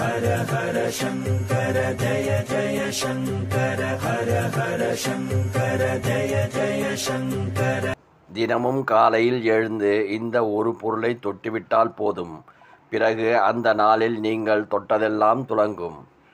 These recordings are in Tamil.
ஹர ஹர சங்கர ஜய ஜய சங்கர ஹர ஹர சங்கர ஜய ஜய சங்கர தினமும் காலையில் எழுந்து இந்த ஒரு பொருளை தொட்டுவிட்டால் போதும் பிறகு அந்த நாளில் நீங்கள் தொட்டதெல்லாம் துலங்கும்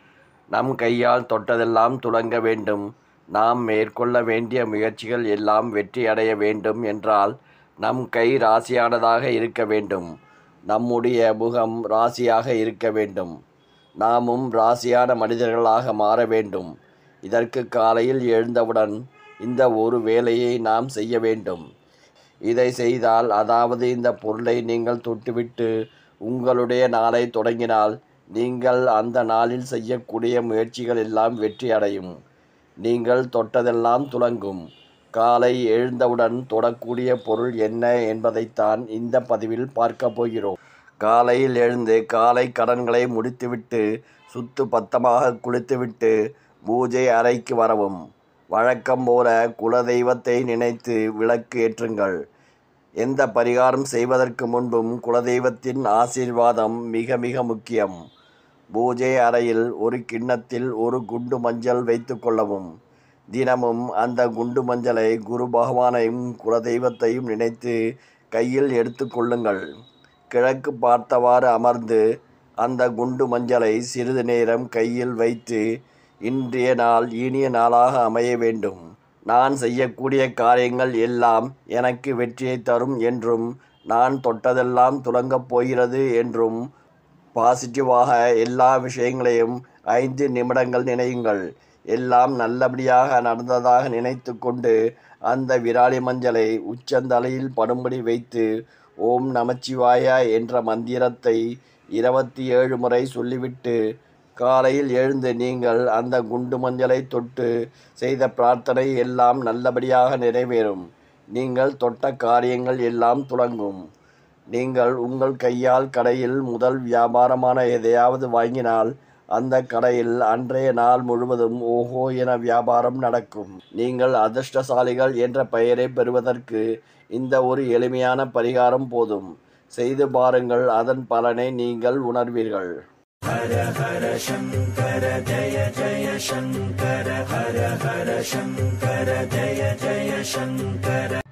நம் கையால் தொட்டதெல்லாம் துலங்க வேண்டும் நாம் மேற்கொள்ள வேண்டிய முயற்சிகள் எல்லாம் வெற்றி அடைய வேண்டும் என்றால் நம் கை ராசியானதாக இருக்க வேண்டும் நம்முடைய முகம் ராசியாக இருக்க வேண்டும் நாமும் ராசியான மனிதர்களாக மாற வேண்டும் இதற்கு காலையில் எழுந்தவுடன் இந்த ஒரு வேலையை நாம் செய்ய வேண்டும் இதை செய்தால் அதாவது இந்த பொருளை நீங்கள் தொட்டுவிட்டு உங்களுடைய நாளை தொடங்கினால் நீங்கள் அந்த நாளில் செய்யக்கூடிய முயற்சிகள் எல்லாம் வெற்றி அடையும் நீங்கள் தொட்டதெல்லாம் துலங்கும் காலை எழுந்தவுடன் தொடக்கூடிய பொருள் என்ன என்பதைத்தான் இந்த பதிவில் பார்க்க போகிறோம் காலையில் எழுந்து காலை கடன்களை முடித்துவிட்டு சுத்து பத்தமாக குளித்துவிட்டு பூஜை அறைக்கு வரவும் வழக்கம் போல குலதெய்வத்தை நினைத்து விளக்கு ஏற்றுங்கள் எந்த பரிகாரம் செய்வதற்கு முன்பும் குலதெய்வத்தின் ஆசீர்வாதம் மிக மிக முக்கியம் பூஜை அறையில் ஒரு கிண்ணத்தில் ஒரு குண்டு மஞ்சள் வைத்து கொள்ளவும் தினமும் அந்த குண்டு மஞ்சளை குரு பகவானையும் குலதெய்வத்தையும் நினைத்து கையில் எடுத்து கொள்ளுங்கள் கிழக்கு பார்த்தவாறு அமர்ந்து அந்த குண்டு மஞ்சளை சிறிது நேரம் கையில் வைத்து இன்றைய நாள் இனிய நாளாக அமைய வேண்டும் நான் செய்யக்கூடிய காரியங்கள் எல்லாம் எனக்கு வெற்றியை தரும் என்றும் நான் தொட்டதெல்லாம் துலங்கப் போகிறது என்றும் பாசிட்டிவாக எல்லா விஷயங்களையும் ஐந்து நிமிடங்கள் நினையுங்கள் எல்லாம் நல்லபடியாக நடந்ததாக நினைத்து கொண்டு அந்த விராலி மஞ்சளை உச்சந்தலையில் படும்படி வைத்து ஓம் நமச்சிவாய என்ற மந்திரத்தை இருபத்தி ஏழு முறை சொல்லிவிட்டு காலையில் எழுந்து நீங்கள் அந்த குண்டு மஞ்சளை தொட்டு செய்த பிரார்த்தனை எல்லாம் நல்லபடியாக நிறைவேறும் நீங்கள் தொட்ட காரியங்கள் எல்லாம் துலங்கும் நீங்கள் உங்கள் கையால் கடையில் முதல் வியாபாரமான எதையாவது வாங்கினால் அந்த கடையில் அன்றைய நாள் முழுவதும் ஓஹோ என வியாபாரம் நடக்கும் நீங்கள் அதிர்ஷ்டசாலிகள் என்ற பெயரை பெறுவதற்கு இந்த ஒரு எளிமையான பரிகாரம் போதும் செய்து பாருங்கள் அதன் பலனை நீங்கள் உணர்வீர்கள் ஹர ஹர சங்கர ஜய ஜய சங்கர ஹர ஹர சங்கர ஜய ஜய சங்கர